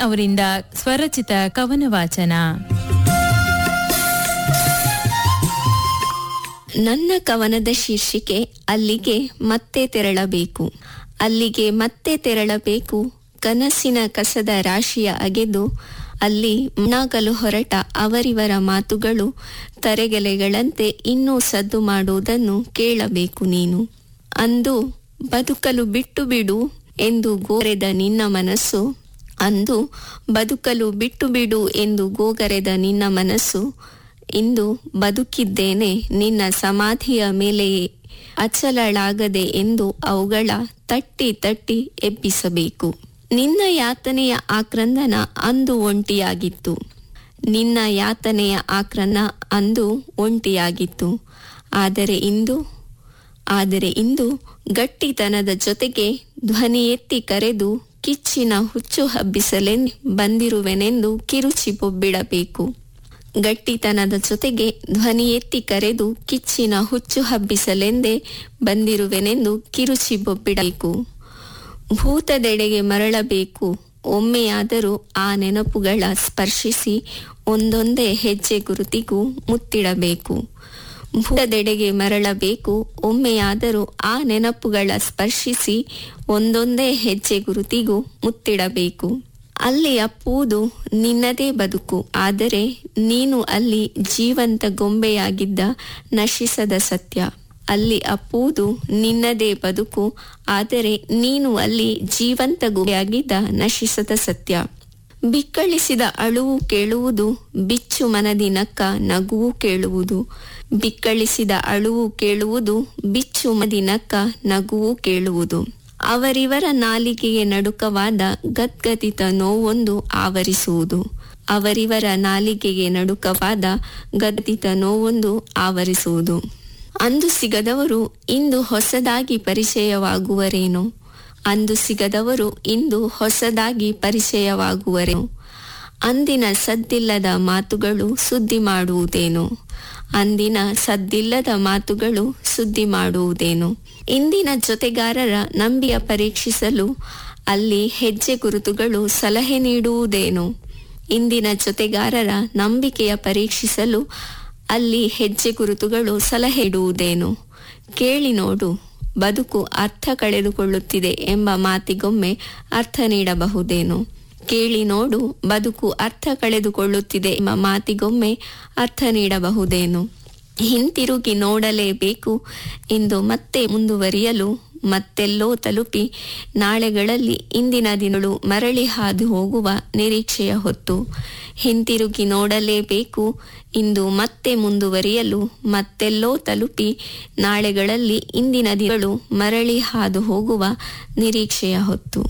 ಅವರಿಂದ ಸ್ವರಚಿತ ಕವನ ವಾಚನ ನನ್ನ ಕವನದ ಶೀರ್ಷಿಕೆ ಅಲ್ಲಿಗೆ ಮತ್ತೆ ತೆರಳಬೇಕು ಅಲ್ಲಿಗೆ ಮತ್ತೆ ತೆರಳಬೇಕು ಕನಸಿನ ಕಸದ ರಾಶಿಯ ಅಗೆದು ಅಲ್ಲಿ ಮಣ್ಣಾಗಲು ಹೊರಟ ಅವರಿವರ ಮಾತುಗಳು ತರೆಗೆಲೆಗಳಂತೆ ಇನ್ನೂ ಸದ್ದು ಮಾಡುವುದನ್ನು ಕೇಳಬೇಕು ನೀನು ಅಂದು ಬದುಕಲು ಬಿಟ್ಟು ಬಿಡು ಎಂದು ಗೋರೆದ ನಿನ್ನ ಮನಸ್ಸು ಅಂದು ಬದುಕಲು ಬಿಟ್ಟು ಬಿಡು ಎಂದು ಗೋಗರೆದ ನಿನ್ನ ಮನಸ್ಸು ಇಂದು ಬದುಕಿದ್ದೇನೆ ನಿನ್ನ ಸಮಾಧಿಯ ಮೇಲೆಯೇ ಅಚಲಳಾಗದೆ ಎಂದು ಅವುಗಳ ತಟ್ಟಿ ತಟ್ಟಿ ಎಬ್ಬಿಸಬೇಕು ನಿನ್ನ ಯಾತನೆಯ ಆಕ್ರಂದನ ಅಂದು ಒಂಟಿಯಾಗಿತ್ತು ನಿನ್ನ ಯಾತನೆಯ ಆಕ್ರನ ಅಂದು ಒಂಟಿಯಾಗಿತ್ತು ಆದರೆ ಇಂದು ಆದರೆ ಇಂದು ಗಟ್ಟಿತನದ ಜೊತೆಗೆ ಧ್ವನಿ ಎತ್ತಿ ಕರೆದು ಕಿಚ್ಚಿನ ಹುಚ್ಚು ಹಬ್ಬಿಸಲೆಂದು ಬಂದಿರುವೆನೆಂದು ಕಿರುಚಿ ಬೊಬ್ಬಿಡಬೇಕು ಗಟ್ಟಿತನದ ಜೊತೆಗೆ ಧ್ವನಿ ಎತ್ತಿ ಕರೆದು ಕಿಚ್ಚಿನ ಹುಚ್ಚು ಹಬ್ಬಿಸಲೆಂದೇ ಬಂದಿರುವೆನೆಂದು ಕಿರುಚಿ ಬೊಬ್ಬಿಡಬೇಕು ಭೂತದೆಡೆಗೆ ಮರಳಬೇಕು ಒಮ್ಮೆಯಾದರೂ ಆ ನೆನಪುಗಳ ಸ್ಪರ್ಶಿಸಿ ಒಂದೊಂದೇ ಹೆಜ್ಜೆ ಗುರುತಿಗೂ ಮುತ್ತಿಡಬೇಕು ಭೂತದೆಡೆಗೆ ಮರಳಬೇಕು ಒಮ್ಮೆಯಾದರೂ ಆ ನೆನಪುಗಳ ಸ್ಪರ್ಶಿಸಿ ಒಂದೊಂದೇ ಹೆಜ್ಜೆ ಗುರುತಿಗೂ ಮುತ್ತಿಡಬೇಕು ಅಲ್ಲಿ ಅಪ್ಪುವುದು ನಿನ್ನದೇ ಬದುಕು ಆದರೆ ನೀನು ಅಲ್ಲಿ ಜೀವಂತ ಗೊಂಬೆಯಾಗಿದ್ದ ನಶಿಸದ ಸತ್ಯ ಅಲ್ಲಿ ಅಪ್ಪುವುದು ನಿನ್ನದೇ ಬದುಕು ಆದರೆ ನೀನು ಅಲ್ಲಿ ಜೀವಂತ ಗೊಂಬೆಯಾಗಿದ್ದ ನಶಿಸದ ಸತ್ಯ ಬಿಕ್ಕಳಿಸಿದ ಅಳುವು ಕೇಳುವುದು ಬಿಚ್ಚು ಮನದಿ ನಕ್ಕ ನಗುವು ಕೇಳುವುದು ಬಿಕ್ಕಳಿಸಿದ ಅಳುವು ಕೇಳುವುದು ಬಿಚ್ಚು ಮದಿ ನಕ್ಕ ನಗುವು ಕೇಳುವುದು ಅವರಿವರ ನಾಲಿಗೆಗೆ ನಡುಕವಾದ ಗದ್ಗದಿತ ನೋವೊಂದು ಆವರಿಸುವುದು ಅವರಿವರ ನಾಲಿಗೆಗೆ ನಡುಕವಾದ ಗದ್ದಿತ ನೋವೊಂದು ಆವರಿಸುವುದು ಅಂದು ಸಿಗದವರು ಇಂದು ಹೊಸದಾಗಿ ಪರಿಚಯವಾಗುವರೇನೋ ಅಂದು ಸಿಗದವರು ಇಂದು ಹೊಸದಾಗಿ ಪರಿಚಯವಾಗುವರೇನೋ ಅಂದಿನ ಸದ್ದಿಲ್ಲದ ಮಾತುಗಳು ಸುದ್ದಿ ಮಾಡುವುದೇನೋ ಅಂದಿನ ಸದ್ದಿಲ್ಲದ ಮಾತುಗಳು ಸುದ್ದಿ ಮಾಡುವುದೇನು ಇಂದಿನ ಜೊತೆಗಾರರ ನಂಬಿಯ ಪರೀಕ್ಷಿಸಲು ಅಲ್ಲಿ ಹೆಜ್ಜೆ ಗುರುತುಗಳು ಸಲಹೆ ನೀಡುವುದೇನು ಇಂದಿನ ಜೊತೆಗಾರರ ನಂಬಿಕೆಯ ಪರೀಕ್ಷಿಸಲು ಅಲ್ಲಿ ಹೆಜ್ಜೆ ಗುರುತುಗಳು ಸಲಹೆ ಇಡುವುದೇನು ಕೇಳಿ ನೋಡು ಬದುಕು ಅರ್ಥ ಕಳೆದುಕೊಳ್ಳುತ್ತಿದೆ ಎಂಬ ಮಾತಿಗೊಮ್ಮೆ ಅರ್ಥ ನೀಡಬಹುದೇನು ಕೇಳಿ ನೋಡು ಬದುಕು ಅರ್ಥ ಕಳೆದುಕೊಳ್ಳುತ್ತಿದೆ ಎಂಬ ಮಾತಿಗೊಮ್ಮೆ ಅರ್ಥ ನೀಡಬಹುದೇನು ಹಿಂತಿರುಗಿ ನೋಡಲೇಬೇಕು ಎಂದು ಮತ್ತೆ ಮುಂದುವರಿಯಲು ಮತ್ತೆಲ್ಲೋ ತಲುಪಿ ನಾಳೆಗಳಲ್ಲಿ ಇಂದಿನ ದಿನಗಳು ಮರಳಿ ಹಾದು ಹೋಗುವ ನಿರೀಕ್ಷೆಯ ಹೊತ್ತು ಹಿಂತಿರುಗಿ ನೋಡಲೇಬೇಕು ಇಂದು ಮತ್ತೆ ಮುಂದುವರಿಯಲು ಮತ್ತೆಲ್ಲೋ ತಲುಪಿ ನಾಳೆಗಳಲ್ಲಿ ಇಂದಿನ ದಿನಗಳು ಮರಳಿ ಹಾದು ಹೋಗುವ ನಿರೀಕ್ಷೆಯ ಹೊತ್ತು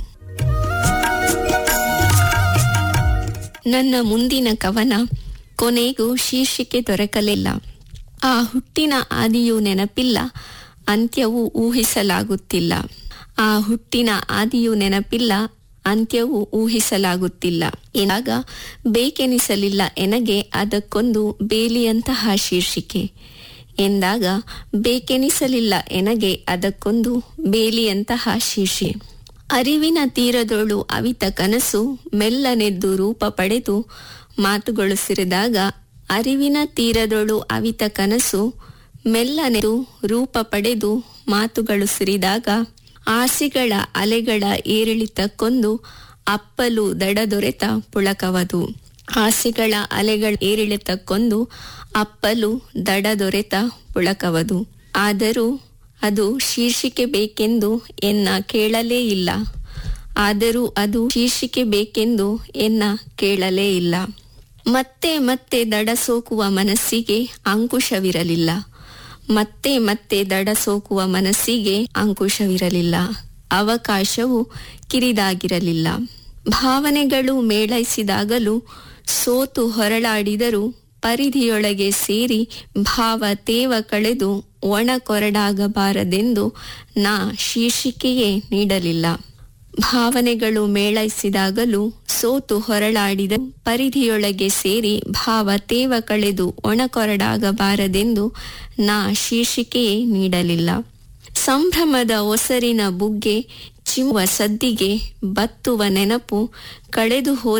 ನನ್ನ ಮುಂದಿನ ಕವನ ಕೊನೆಗೂ ಶೀರ್ಷಿಕೆ ದೊರಕಲಿಲ್ಲ ಆ ಹುಟ್ಟಿನ ಆದಿಯೂ ನೆನಪಿಲ್ಲ ಅಂತ್ಯವೂ ಊಹಿಸಲಾಗುತ್ತಿಲ್ಲ ಆ ಹುಟ್ಟಿನ ಆದಿಯೂ ನೆನಪಿಲ್ಲ ಅಂತ್ಯವೂ ಊಹಿಸಲಾಗುತ್ತಿಲ್ಲ ಇನ್ನಾಗ ಬೇಕೆನಿಸಲಿಲ್ಲ ಎನಗೆ ಅದಕ್ಕೊಂದು ಬೇಲಿಯಂತಹ ಶೀರ್ಷಿಕೆ ಎಂದಾಗ ಬೇಕೆನಿಸಲಿಲ್ಲ ಎನಗೆ ಅದಕ್ಕೊಂದು ಬೇಲಿಯಂತಹ ಶೀರ್ಷೆ ಅರಿವಿನ ತೀರದೊಳು ಅವಿತ ಕನಸು ಮೆಲ್ಲನೆದ್ದು ರೂಪ ಪಡೆದು ಮಾತುಗಳು ಸಿರಿದಾಗ ಅರಿವಿನ ತೀರದೊಳು ಅವಿತ ಕನಸು ಮೆಲ್ಲನೆದು ರೂಪ ಪಡೆದು ಮಾತುಗಳು ಸಿರಿದಾಗ ಆಸೆಗಳ ಅಲೆಗಳ ಏರಿಳಿತಕ್ಕೊಂದು ಅಪ್ಪಲು ದಡದೊರೆತ ಪುಳಕವದು ಆಸೆಗಳ ಅಲೆಗಳ ಏರಿಳಿತಕ್ಕೊಂದು ಅಪ್ಪಲು ದಡದೊರೆತ ಪುಳಕವದು ಆದರೂ ಅದು ಶೀರ್ಷಿಕೆ ಬೇಕೆಂದು ಎನ್ನ ಕೇಳಲೇ ಇಲ್ಲ ಆದರೂ ಅದು ಶೀರ್ಷಿಕೆ ಬೇಕೆಂದು ಎನ್ನ ಕೇಳಲೇ ಇಲ್ಲ ಮತ್ತೆ ಮತ್ತೆ ದಡ ಸೋಕುವ ಮನಸ್ಸಿಗೆ ಅಂಕುಶವಿರಲಿಲ್ಲ ಮತ್ತೆ ಮತ್ತೆ ದಡ ಸೋಕುವ ಮನಸ್ಸಿಗೆ ಅಂಕುಶವಿರಲಿಲ್ಲ ಅವಕಾಶವು ಕಿರಿದಾಗಿರಲಿಲ್ಲ ಭಾವನೆಗಳು ಮೇಳೈಸಿದಾಗಲೂ ಸೋತು ಹೊರಳಾಡಿದರೂ ಪರಿಧಿಯೊಳಗೆ ಸೇರಿ ಭಾವ ತೇವ ಕಳೆದು ಒಣ ಕೊರಡಾಗಬಾರದೆಂದು ನಾ ಶೀರ್ಷಿಕೆಯೇ ನೀಡಲಿಲ್ಲ ಭಾವನೆಗಳು ಮೇಳೈಸಿದಾಗಲೂ ಸೋತು ಹೊರಳಾಡಿದ ಪರಿಧಿಯೊಳಗೆ ಸೇರಿ ಭಾವ ತೇವ ಕಳೆದು ಒಣಕೊರಡಾಗಬಾರದೆಂದು ನಾ ಶೀರ್ಷಿಕೆಯೇ ನೀಡಲಿಲ್ಲ ಸಂಭ್ರಮದ ಒಸರಿನ ಬುಗ್ಗೆ ಚಿಮ್ಮುವ ಸದ್ದಿಗೆ ಬತ್ತುವ ನೆನಪು ಕಳೆದು ಹೋದ